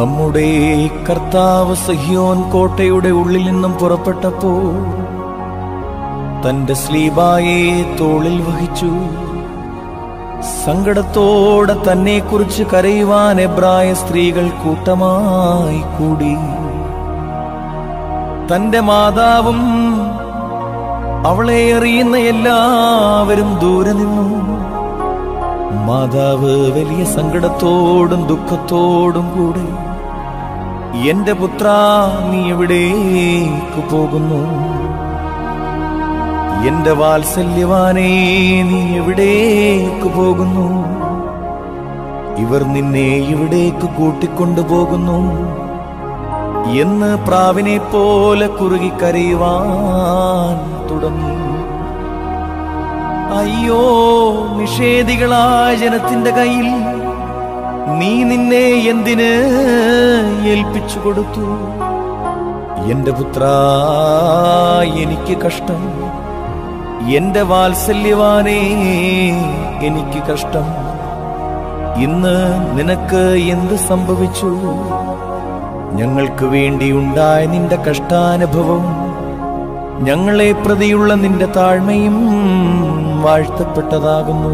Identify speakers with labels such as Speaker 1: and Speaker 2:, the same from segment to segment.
Speaker 1: നമ്മുടെ കർത്താവ് സഹ്യോൻ കോട്ടയുടെ ഉള്ളിൽ നിന്നും പുറപ്പെട്ടപ്പോൾ തന്റെ സ്ലീബായെ തോളിൽ വഹിച്ചു സങ്കടത്തോടെ തന്നെ കുറിച്ച് കരയുവാൻ എബ്രായ സ്ത്രീകൾ കൂട്ടമായി കൂടി തന്റെ മാതാവും അവളെ എറിയുന്ന എല്ലാവരും ദൂരെ നിന്നു മാതാവ് വലിയ സങ്കടത്തോടും ദുഃഖത്തോടും കൂടെ എന്റെ പുത്ര നീ എവിടേക്ക് പോകുന്നു എന്റെ വാത്സല്യവാനേ നീ എവിടേക്ക് പോകുന്നു ഇവർ നിന്നെ ഇവിടേക്ക് കൂട്ടിക്കൊണ്ടുപോകുന്നു എന്ന് പ്രാവിനെ പോലെ കുറുകി കരയുവാൻ തുടങ്ങി അയ്യോ നിഷേധികളായ ജനത്തിന്റെ കയ്യിൽ നീ നിന്നെ എന്തിന് ഏൽപ്പിച്ചു കൊടുത്തു എന്റെ പുത്ര എനിക്ക് കഷ്ടം എന്റെ വാത്സല്യവാനേ എനിക്ക് കഷ്ടം ഇന്ന് നിനക്ക് എന്ത് സംഭവിച്ചു ഞങ്ങൾക്ക് വേണ്ടി ഉണ്ടായ നിന്റെ കഷ്ടാനുഭവം ഞങ്ങളെ പ്രതിയുള്ള നിന്റെ താഴ്മയും വാഴ്ത്തപ്പെട്ടതാകുന്നു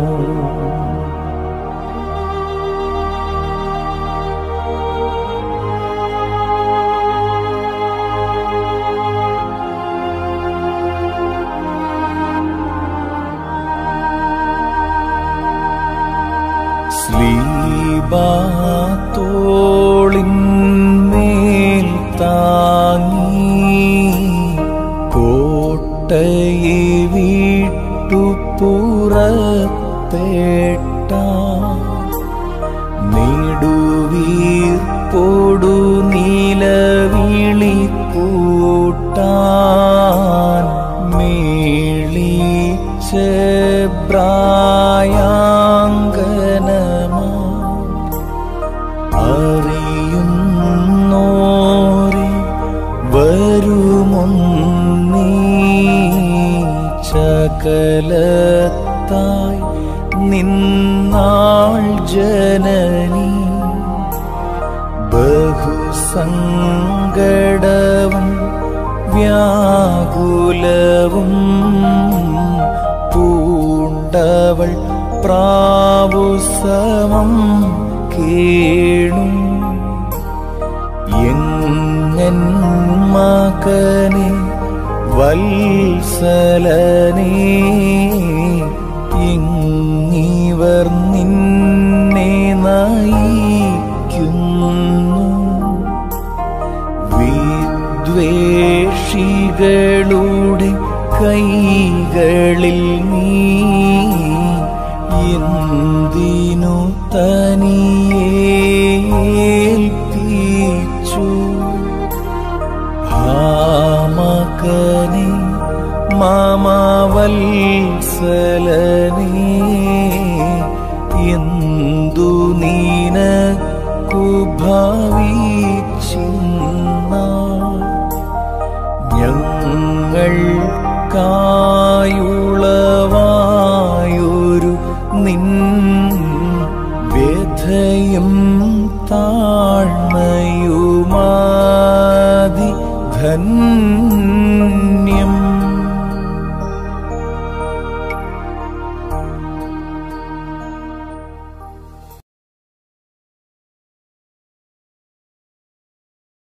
Speaker 1: സ്ലീബാത്തോളിന്മേൽ താങ്ങി കോട്ടയെ വിട്ടു പുറപ്പെട്ട നെടുവീർപ്പോടു നീലവിളി കൂട്ടാൻ മേളിച്ച ബ്രായാങ്കനമാ അറിയുന്നോരെ വരുമൊന്നീ ചകലത്തായി നിന്നാൾ ജനനി ബഹുസങ്കടവും വ്യാകുലവും പൂണ്ടവൾ പ്രാവുസമം കേണു എങ്ങൻ മകനെ വത്സലനേ ഇങ്ങിവർ നിന്നെ നയിക്കുന്നു വിദ്വേഷികളുടെ കൈകളിൽ നീ എന്തിനു തനിയേൽപ്പിച്ചു മകനെ മാമാവത്സലനേ എന്തു നീനക്കു ഭാവിച്ചിന്ന ഞങ്ങൾ കാ